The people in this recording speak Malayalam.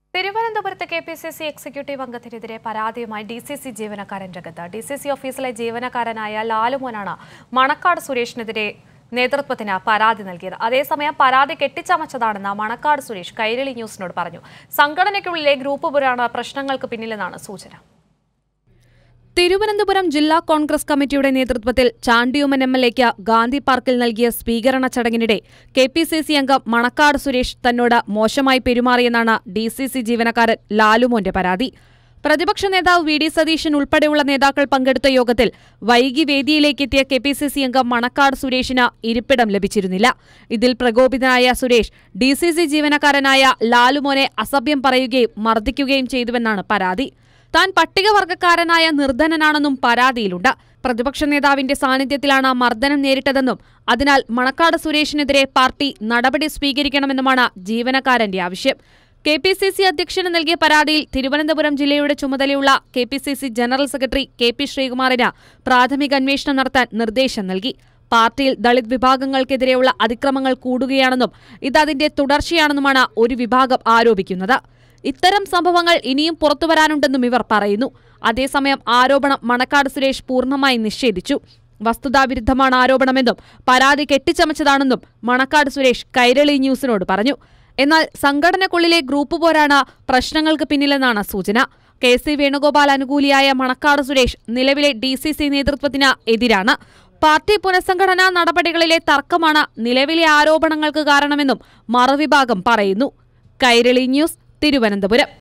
തിരുവനന്തപുരത്ത് K P C C executive അംഗത്തിനെതിരെ പരാതിയുമായി ഡി സി സി ജീവനക്കാരൻ രംഗത്ത് ഡി സി സി ഓഫീസിലെ ജീവനക്കാരനായ ലാലുമോനാണ് മണക്കാട് സുരേഷിനെതിരെ നേതൃത്വത്തിന് പരാതി നൽകിയത് അതേസമയം പരാതി കെട്ടിച്ചമച്ചതാണെന്ന് മണക്കാട് സുരേഷ് കൈരളി ന്യൂസിനോട് പറഞ്ഞു സംഘടനയ്ക്കുള്ളിലെ ഗ്രൂപ്പ് പുരാണ് പ്രശ്നങ്ങൾക്ക് പിന്നിലെന്നാണ് സൂചന തിരുവനന്തപുരം ജില്ലാ കോൺഗ്രസ് കമ്മിറ്റിയുടെ നേതൃത്വത്തിൽ ചാണ്ടിയുമൻ എം എൽ എക്ക് ഗാന്ധി പാർക്കിൽ നൽകിയ സ്വീകരണ ചടങ്ങിനിടെ കെ പി സി സി അംഗം മണക്കാട് സുരേഷ് തന്നോട് മോശമായി പെരുമാറിയെന്നാണ് ഡി സി സി ജീവനക്കാരൻ ലാലുമോന്റെ പരാതി പ്രതിപക്ഷ നേതാവ് വി ഡി സതീശൻ ഉൾപ്പെടെയുള്ള നേതാക്കൾ പങ്കെടുത്ത യോഗത്തിൽ വൈകി വേദിയിലേക്കെത്തിയ കെ പി സി സി അംഗം മണക്കാട് സുരേഷിന് ഇരിപ്പിടം ലഭിച്ചിരുന്നില്ല ഇതിൽ പ്രകോപിതനായ സുരേഷ് ഡി സി സി ജീവനക്കാരനായ ലാലുമോനെ അസഭ്യം പറയുകയും മർദ്ദിക്കുകയും ചെയ്തുവെന്നാണ് പരാതി താൻ പട്ടികവർഗക്കാരനായ നിർധനനാണെന്നും പരാതിയിലുണ്ട് പ്രതിപക്ഷ നേതാവിന്റെ സാന്നിധ്യത്തിലാണ് മർദ്ദനം നേരിട്ടതെന്നും അതിനാൽ മണക്കാട് സുരേഷിനെതിരെ പാർട്ടി നടപടി സ്വീകരിക്കണമെന്നുമാണ് ജീവനക്കാരന്റെ ആവശ്യം കെ പി സി സി അധ്യക്ഷന് നൽകിയ പരാതിയിൽ തിരുവനന്തപുരം ജില്ലയുടെ ചുമതലയുള്ള K P C C general secretary K P ശ്രീകുമാറിന് പ്രാഥമിക അന്വേഷണം നടത്താൻ നിർദ്ദേശം നൽകി പാർട്ടിയിൽ ദളിത് വിഭാഗങ്ങൾക്കെതിരെയുള്ള അതിക്രമങ്ങൾ കൂടുകയാണെന്നും ഇത് അതിന്റെ തുടർച്ചയാണെന്നുമാണ് ഒരു വിഭാഗം ആരോപിക്കുന്നത് ഇത്തരം സംഭവങ്ങൾ ഇനിയും പുറത്തുവരാനുണ്ടെന്നും ഇവർ പറയുന്നു അതേസമയം ആരോപണം മണക്കാട് സുരേഷ് പൂർണ്ണമായി നിഷേധിച്ചു വസ്തുതാവിരുദ്ധമാണ് ആരോപണമെന്നും പരാതി കെട്ടിച്ചമച്ചതാണെന്നും മണക്കാട് സുരേഷ് കൈരളി ന്യൂസിനോട് പറഞ്ഞു എന്നാൽ സംഘടനക്കുള്ളിലെ ഗ്രൂപ്പ് പോരാണ് പ്രശ്നങ്ങൾക്ക് പിന്നിലെന്നാണ് സൂചന കെ സി വേണുഗോപാൽ അനുകൂലിയായ മണക്കാട് സുരേഷ് നിലവിലെ ഡി സി സി നേതൃത്വത്തിന് എതിരാണ് പാർട്ടി പുനഃസംഘടനാ നടപടികളിലെ തർക്കമാണ് നിലവിലെ ആരോപണങ്ങൾക്ക് കാരണമെന്നും മറുവിഭാഗം പറയുന്നു കൈരളി ന്യൂസ് തിരുവനന്തപുരം